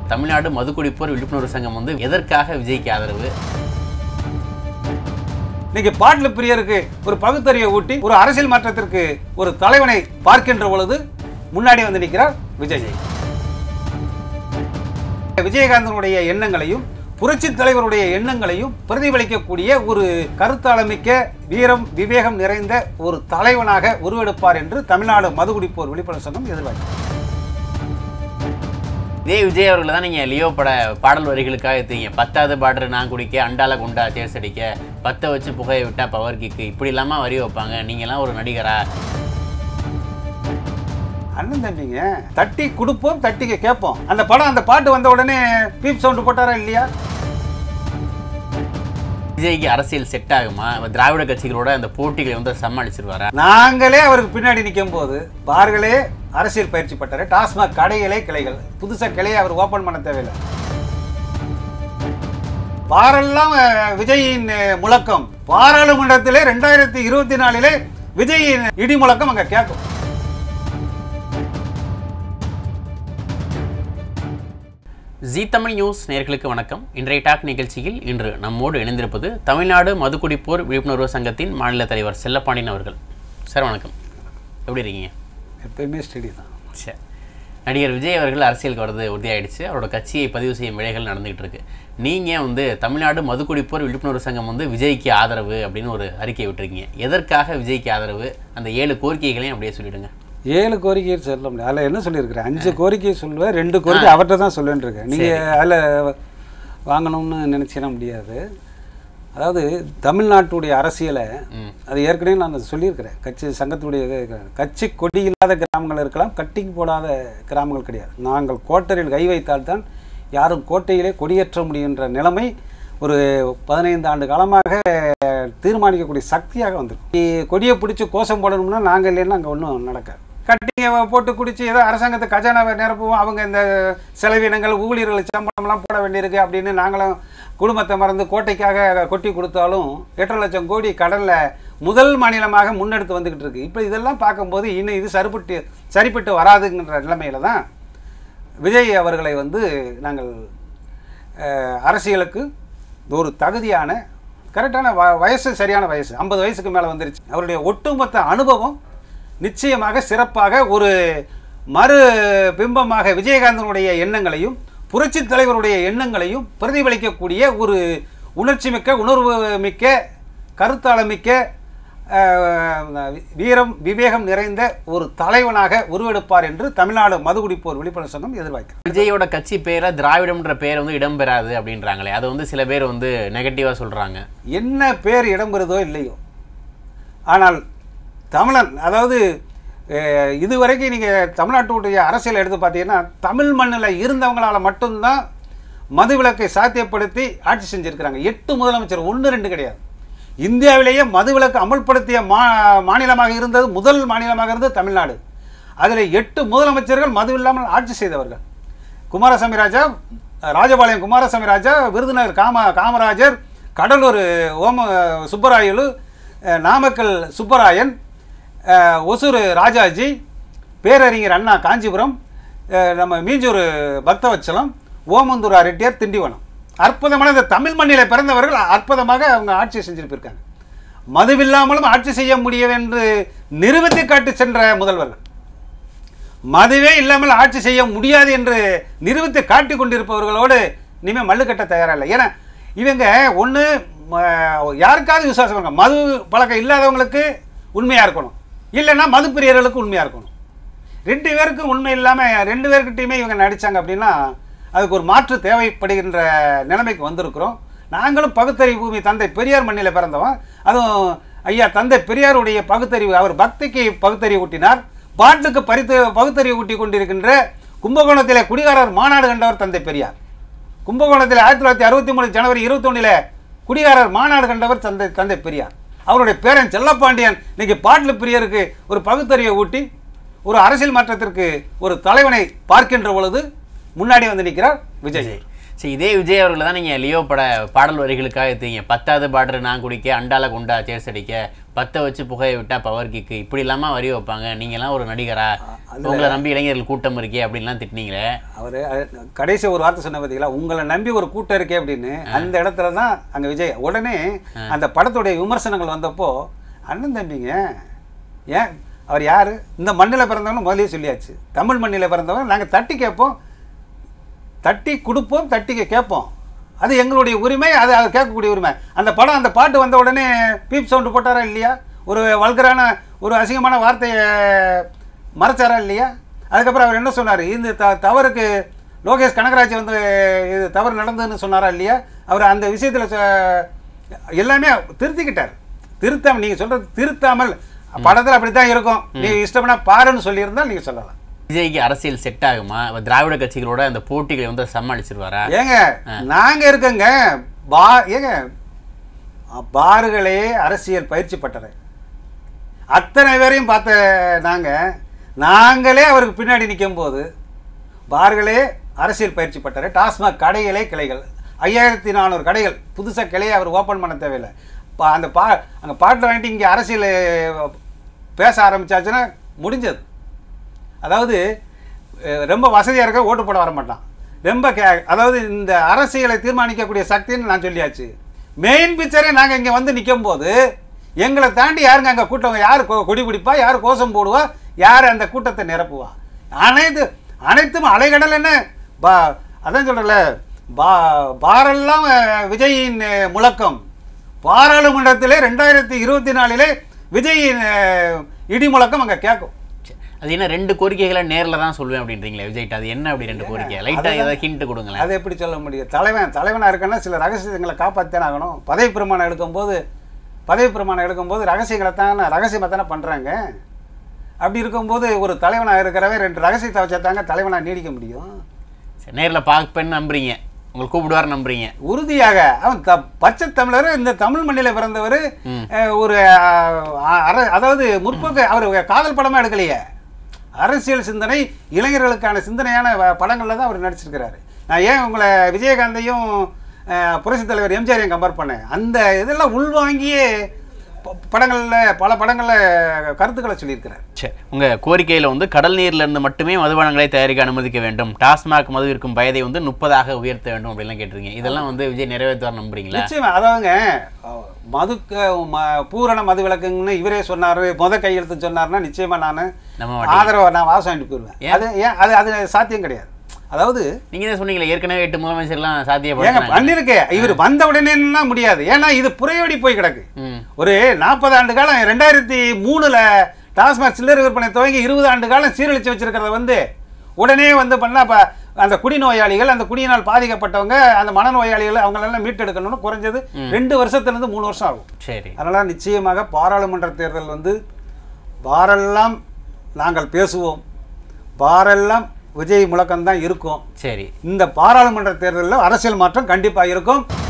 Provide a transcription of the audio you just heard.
தமிழ்நாடு மதுக்குடிப்போர் விழிப்புணர்வு சங்கம் வந்து எதற்காக விஜய்க்கு ஆதரவு இன்னைக்கு பாட்டில் பிரியருக்கு ஒரு பகுத்தறிவை ஊட்டி ஒரு அரசியல் மாற்றத்திற்கு ஒரு தலைவனை பார்க்கின்ற பொழுது முன்னாடி வந்து நிற்கிறார் விஜய் விஜயகாந்தனுடைய எண்ணங்களையும் புரட்சி தலைவருடைய எண்ணங்களையும் பிரதிபலிக்கக்கூடிய ஒரு கருத்தாளமிக்க வீரம் விவேகம் நிறைந்த ஒரு தலைவனாக உருவெடுப்பார் என்று தமிழ்நாடு மதுகுடிப்போர் விழிப்புணர்வு சங்கம் எதிர்பார்க்கிறது இதே விஜய் அவர்களை தான் நீங்கள் லியோ பட பாடல் வரிகளுக்காக எடுத்தீங்க பத்தாவது பாடர் நான் குடிக்க அண்டால குண்டா தேர்ஸ் அடிக்க பத்தை வச்சு புகையை விட்டா பவர் கிக்கு இப்படி இல்லாமல் வரி வைப்பாங்க நீங்களாம் ஒரு நடிகரா அண்ணன் தம்பிங்க தட்டி கொடுப்போம் தட்டிக்க கேட்போம் அந்த படம் அந்த பாட்டு வந்த உடனே பீப் சவுண்டு போட்டாரா இல்லையா விஜய்க்கு அரசியல் செட் ஆகுமா அவர் திராவிட கட்சிகளோட அந்த போட்டிகளை வந்து சமாளிச்சிருவாரா நாங்களே அவருக்கு பின்னாடி நிற்கும் போது பார்களே அரசியல் பயிற்சி பட்டாரு டாஸ்மாக் கடைகளே கிளைகள் புதுசா கிளையை அவர் ஓபன் பண்ண தேவையில்லை பாரெல்லாம் அஹ், விஜயின் அஹ், முழக்கம் பாராளுமன்றத்திலே ரெண்டாயிரத்தி இருபத்தி நாலிலே விஜயின் இடி முழக்கம் அங்க கேட்கும் ஜி தமிழ் நியூஸ் நேர்களுக்கு வணக்கம் இன்றைய டாக் நிகழ்ச்சியில் இன்று நம்மோடு இணைந்திருப்பது தமிழ்நாடு மதுக்குடிப்போர் விழிப்புணர்வு சங்கத்தின் மாநில தலைவர் செல்லப்பாண்டியன் அவர்கள் சார் வணக்கம் எப்படி இருக்கீங்க எப்பயுமே ஸ்டடி தான் சரி நடிகர் விஜய் அவர்கள் அரசியலுக்கு வர்றது உறுதியாயிடுச்சு அவரோட கட்சியை பதிவு செய்யும் வேலைகள் நடந்துகிட்டு இருக்கு நீங்கள் வந்து தமிழ்நாடு மதுக்குடிப்போர் விழிப்புணர்வு சங்கம் வந்து விஜய்க்கு ஆதரவு அப்படின்னு ஒரு அறிக்கை விட்டுருக்கீங்க எதற்காக விஜய்க்கு ஆதரவு அந்த ஏழு கோரிக்கைகளையும் அப்படியே சொல்லிடுங்க ஏழு கோரிக்கையை சொல்ல முடியாது அதில் என்ன சொல்லியிருக்கிறேன் அஞ்சு கோரிக்கையை சொல்லுவேன் ரெண்டு கோரிக்கை அவர்கிட்ட தான் சொல்லுவேன் இருக்கேன் நீங்கள் அதில் வாங்கணும்னு நினச்சிட முடியாது அதாவது தமிழ்நாட்டுடைய அரசியலை ம். அது ஏற்கனவே நான் அதை சொல்லியிருக்கிறேன் கட்சி சங்கத்துடைய இது, கட்சி கொடி இல்லாத கிராமங்கள் இருக்கலாம் கட்டிங் போடாத கிராமங்கள் கிடையாது நாங்கள் கோட்டரில் கை வைத்தால்தான் யாரும் கோட்டையிலே கொடியேற்ற முடியுன்ற நிலைமை ஒரு பதினைந்து ஆண்டு காலமாக தீர்மானிக்கக்கூடிய சக்தியாக வந்திருக்கு கொடியை பிடிச்சி கோஷம் போடணும்னா நாங்கள் இல்லைன்னா அங்கே ஒன்றும் நடக்காது கட்டிங்க போட்டு குடிச்சு ஏதோ அரசாங்கத்தை கஜானாவை நிரப்புவோம் அவங்க இந்த செலவினங்கள் ஊழியர்கள் சம்பளம்லாம் போட வேண்டியிருக்கு அப்படின்னு நாங்களும் குடும்பத்தை மறந்து கோட்டைக்காக கொட்டி கொடுத்தாலும் எட்டரை லட்சம் கோடி கடலில் முதல் மாநிலமாக முன்னெடுத்து வந்துக்கிட்டு இருக்கு இப்போ இதெல்லாம் பார்க்கும்போது இன்னும் இது சரிப்பட்டு சரிப்பட்டு வராதுங்கிற நிலைமையில தான் விஜய் அவர்களை வந்து நாங்கள் அஹ், அரசியலுக்கு ஒரு தகுதியான கரெக்டான வ வயசு சரியான வயசு ஐம்பது வயசுக்கு மேலே வந்துருச்சு அவருடைய ஒட்டுமொத்த அனுபவம் நிச்சயமாக சிறப்பாக ஒரு மறு பிம்பமாக விஜயகாந்தனுடைய எண்ணங்களையும் புரட்சி தலைவருடைய எண்ணங்களையும் பிரதிபலிக்கக்கூடிய ஒரு உணர்ச்சி மிக்க உணர்வு மிக்க கருத்தாளமிக்க அஹ், வீரம் விவேகம் நிறைந்த ஒரு தலைவனாக உருவெடுப்பார் என்று தமிழ்நாடு மதுகுடிப்போர் விழிப்புணர்வு சங்கம் எதிர்பார்க்கிறது விஜயோட கட்சி பேரை திராவிடம்ன்ற பேர் வந்து இடம்பெறாது அப்படின்றாங்களே அதை வந்து சில பேர் வந்து நெகட்டிவாக சொல்கிறாங்க என்ன பேர் இடம்பெறுதோ இல்லையோ ஆனால் தமிழன் அதாவது அஹ், இதுவரைக்கும் நீங்கள் தமிழ்நாட்டுடைய அரசியல் எடுத்து பார்த்தீங்கன்னா தமிழ் மண்ணில் இருந்தவங்களால மட்டும்தான் மதுவிலக்கை சாத்தியப்படுத்தி ஆட்சி செஞ்சுருக்கிறாங்க எட்டு முதலமைச்சர் ஒன்று ரெண்டு கிடையாது இந்தியாவிலேயே மதுவிலக்கு அமல்படுத்திய மா மாநிலமாக இருந்தது முதல் மாநிலமாக இருந்தது தமிழ்நாடு அதில் எட்டு முதலமைச்சர்கள் மது இல்லாமல் ஆட்சி செய்தவர்கள் குமாரசாமி ராஜா ராஜபாளையம் குமாரசாமி ராஜா விருதுநகர் காம காமராஜர் கடலூர் ஓம சுப்பராயலு அஹ், நாமக்கல் சுப்பராயன் அஹ், ஒசூர் ராஜாஜி பேரறிஞர் அண்ணா காஞ்சிபுரம் அஹ், நம்ம மீஞ்சூர் பக்தவச்சலம் ஓமந்தூரா ரெட்டியார் திண்டிவனம் அற்புதமான இந்த தமிழ் மண்ணில் பிறந்தவர்கள் அற்புதமாக அவங்க ஆட்சி செஞ்சுட்டு போயிருக்காங்க மதுவில்லாமலும் ஆட்சி செய்ய முடியும் என்று நிரூபித்து காட்டி சென்ற முதல்வர்கள் மதுவே இல்லாமல் ஆட்சி செய்ய முடியாது என்று நிரூபித்து காட்டி கொண்டிருப்பவர்களோடு இனிமேல் மல்லு கட்ட தயாரா இல்லை ஏன்னா இவங்க ஒன்று யாருக்காவது விசுவாசம் இருக்கணும் மது பழக்கம் இல்லாதவங்களுக்கு உண்மையாக இருக்கணும் இல்லைன்னா மது பிரியர்களுக்கு உண்மையாக இருக்கணும் ரெண்டு பேருக்கும் உண்மை இல்லாமல் ரெண்டு பேர்கிட்டையுமே இவங்க நடித்தாங்க அப்படின்னா அதுக்கு ஒரு மாற்று தேவைப்படுகின்ற நிலைமைக்கு வந்திருக்கிறோம் நாங்களும் பகுத்தறிவு பூமி தந்தை பெரியார் மண்ணில் பிறந்தவன் அதுவும் ஐயா தந்தை பெரியாருடைய பகுத்தறிவு அவர் பக்திக்கு பகுத்தறிவு ஊட்டினார் பாட்டுக்கு பரித்து பகுத்தறிவு ஊட்டி கொண்டிருக்கின்ற கும்பகோணத்திலே குடிகாரர் மாநாடு கண்டவர் தந்தை பெரியார் கும்பகோணத்தில் ஆயிரத்தி தொள்ளாயிரத்தி அறுபத்தி மூணு ஜனவரி இருபத்தொன்னில் குடிகாரர் மாநாடு கண்டவர் தந்தை தந்தை பெரியார் அவருடைய பேரன் செல்லப்பாண்டியன் இன்னைக்கு பாட்டில் பிரியருக்கு ஒரு பகுத்தறிவை ஊட்டி ஒரு அரசியல் மாற்றத்திற்கு ஒரு தலைவனை பார்க்கின்ற பொழுது முன்னாடி வந்து நிற்கிறார் விஜய் சரி இதே விஜய் அவர்களை தான் நீங்கள் லியோ பட பாடல் வரிகளுக்காக எடுத்தீங்க பத்தாவது பாடர் நான் குடிக்க அண்டால குண்டா சேர்ஸ் அடிக்க பத்தை வச்சு புகையை விட்டா பவர் கிக்கு இப்படி இல்லாமல் வரி வைப்பாங்க நீங்களாம் ஒரு நடிகரா உங்களை நம்பி இளைஞர்கள் கூட்டம் இருக்கே அப்படின்லாம் திட்டினீங்களே அவர் கடைசி ஒரு வார்த்தை சொன்ன பார்த்தீங்களா உங்களை நம்பி ஒரு கூட்டம் இருக்கே அப்படின்னு அந்த இடத்துல தான் அங்கே விஜய் உடனே அந்த படத்துடைய விமர்சனங்கள் வந்தப்போ அண்ணன் தம்பிங்க ஏன் அவர் யார் இந்த மண்ணில் பிறந்தவங்க முதலே சொல்லியாச்சு தமிழ் மண்ணில் பிறந்தவங்க நாங்கள் தட்டி கேட்போம் தட்டி கொடுப்போம் தட்டி கேட்போம் அது எங்களுடைய உரிமை அது அது கேட்கக்கூடிய உரிமை அந்த படம் அந்த பாட்டு வந்த உடனே பீப் சவுண்டு போட்டாரா இல்லையா ஒரு வல்கரான ஒரு அசிங்கமான வார்த்தையை மறைச்சாரா இல்லையா அதுக்கப்புறம் அவர் என்ன சொன்னார் இந்த த தவறுக்கு லோகேஷ் கனகராஜ் வந்து இது தவறு நடந்ததுன்னு சொன்னாரா இல்லையா அவர் அந்த விஷயத்தில் எல்லாமே திருத்திக்கிட்டார் திருத்தாமல் நீங்கள் சொல்கிறது திருத்தாமல் படத்தில் அப்படி தான் இருக்கும் நீ இஷ்டம்னா பாருன்னு சொல்லியிருந்தால் நீங்கள் சொல்லலாம் விஜய்க்கு அரசியல் செட் ஆகுமா இப்ப திராவிட கட்சிகளோட அந்த போட்டிகளை வந்து சமாளிச்சிருவாரா ஏங்க நாங்க இருக்கங்க பா ஏங்க பார்களே அரசியல் பயிற்சி பட்டது அத்தனை பேரையும் பார்த்த நாங்க நாங்களே அவருக்கு பின்னாடி நிற்கும் போது பார்களே அரசியல் பயிற்சி பட்டது டாஸ்மாக் கடைகளே கிளைகள் ஐயாயிரத்தி நானூறு கடைகள் புதுசாக கிளையை அவர் ஓப்பன் பண்ண தேவையில்லை பா அந்த பா அங்கே பாட்டில் வாங்கிட்டு இங்கே அரசியல் பேச ஆரம்பிச்சாச்சுன்னா முடிஞ்சது அதாவது அஹ், ரொம்ப வசதியாக இருக்க ஓட்டு போட வர மாட்டான் ரொம்ப கே அதாவது இந்த அரசியலை தீர்மானிக்கக்கூடிய சக்தின்னு நான் சொல்லியாச்சு மெயின் பிக்சரே நாங்கள் இங்கே வந்து நிற்கும் போது எங்களை தாண்டி யாருங்க அங்கே கூட்டம் யார் கொ- கொடி பிடிப்பா யார் கோஷம் போடுவா யார் அந்த கூட்டத்தை நிரப்புவா அனைத்து அனைத்தும் அலைகடல் என்ன பா அதான் சொல்கிறல பா பாரெல்லாம் அஹ், விஜயின் அஹ், முழக்கம் பாராளுமன்றத்திலே ரெண்டாயிரத்தி இருபத்தி நாலிலே விஜயின் அஹ், இடி முழக்கம் அங்கே கேட்கும் சரி. அது என்ன ரெண்டு கோரிக்கைகளை நேர்ல தான் சொல்லுவேன் அப்படின்றீங்களே விஜய்ட்ட அது என்ன அப்படி ரெண்டு கோரிக்கை லைட்டா ஏதாவது ஹிண்ட் கொடுங்களேன் அதை எப்படி சொல்ல முடியும் தலைவன் தலைவனாக இருக்கன்னா சில ரகசியங்களை காப்பாற்றித்தானே ஆகணும் பதவி பிரமாணம் எடுக்கும்போது பதவி பிரமாணம் எடுக்கும்போது ரகசியங்களை தானே ரகசியமாக தானே பண்ணுறாங்க அப்படி இருக்கும்போது ஒரு தலைவனாக இருக்கிறவன் ரெண்டு ரகசியத்தை வச்சா தாங்க தலைவனாக நீடிக்க முடியும் சரி, நேர்ல பார்ப்பேன்னு நம்புறீங்க உங்களை கூப்பிடுவார் நம்புறீங்க உறுதியாக அவன் த பச்சை தமிழர் இந்த தமிழ் மண்ணில் பிறந்தவர் அஹ், ஒரு அஹ், அர அதாவது முற்போக்கு அவர் காதல் படமாக எடுக்கலையே அரசியல் சிந்தனை இளைஞர்களுக்கான சிந்தனையான வ- படங்கள்ல தான் அவர் நடிச்சிருக்கிறாரு நான் ஏன் உங்களை விஜயகாந்தையும் அஹ், புரட்சித் தலைவர் எம்ஜிஆரையும் கம்பேர் பண்ணேன் அந்த இதெல்லாம் உள்வாங்கியே ப- படங்கள்ல பல படங்கள்ல கருத்துக்களை சொல்லியிருக்கிறார் சரி உங்க கோரிக்கையில வந்து கடல் நீர்ல இருந்து மட்டுமே மதுபானங்களை தயாரிக்க அனுமதிக்க வேண்டும் டாஸ்மாக் மது விற்கும் வயதை வந்து முப்பதாக உயர்த்த வேண்டும் அப்படிலாம் கேட்டிருக்கீங்க இதெல்லாம் வந்து விஜய் நிறைவேற்றுவார் நம்புறீங்களா நிச்சயமா அதாவதுங்க அஹ், மதுக்க ம- பூரண மது விளக்குங்கன்னு இவரே சொன்னாரு முத கையெழுத்து சொன்னாருன்னா நிச்சயமா நான் நம்ம மாட்டீங்க. ஆதரவை நான் வாசம் வாங்கிட்டு போயிடுவேன் அது ஏன் அது அது சாத்தியம் கிடையாது அதாவது நீங்க தான் சொன்னீங்களே ஏற்கனவே எட்டு முதலமைச்சர்லாம் ஏங்க சாத்தியப்படுறாங்க பண்ணிருக்கு இவர் வந்த உடனேன்னா முடியாது ஏன்னா இது புறையோடி போய் கிடக்கு ம் ஒரு நாற்பது ஆண்டு காலம் ரெண்டாயிரத்தி மூணுல டாஸ்மாக் சில்லறை விற்பனை துவங்கி இருபது ஆண்டு காலம் சீரழிச்சு வச்சிருக்கிறத வந்து உடனே வந்து பண்ணா அப்ப அந்த குடிநோயாளிகள் அந்த குடியினால் பாதிக்கப்பட்டவங்க அந்த மனநோயாளிகள் அவங்களெல்லாம் மீட்டெடுக்கணும்னு குறைஞ்சது ரெண்டு வருஷத்துலேருந்து மூணு வருஷம் ஆகும் சரி அதனால் நிச்சயமாக பாராளுமன்ற தேர்தல் வந்து பாரெல்லாம் நாங்கள் பேசுவோம் பாரெல்லாம் விஜய் முழக்கம்தான் இருக்கும் சரி இந்த பாராளுமன்ற தேர்தலில் அரசியல் மாற்றம் கண்டிப்பாக இருக்கும்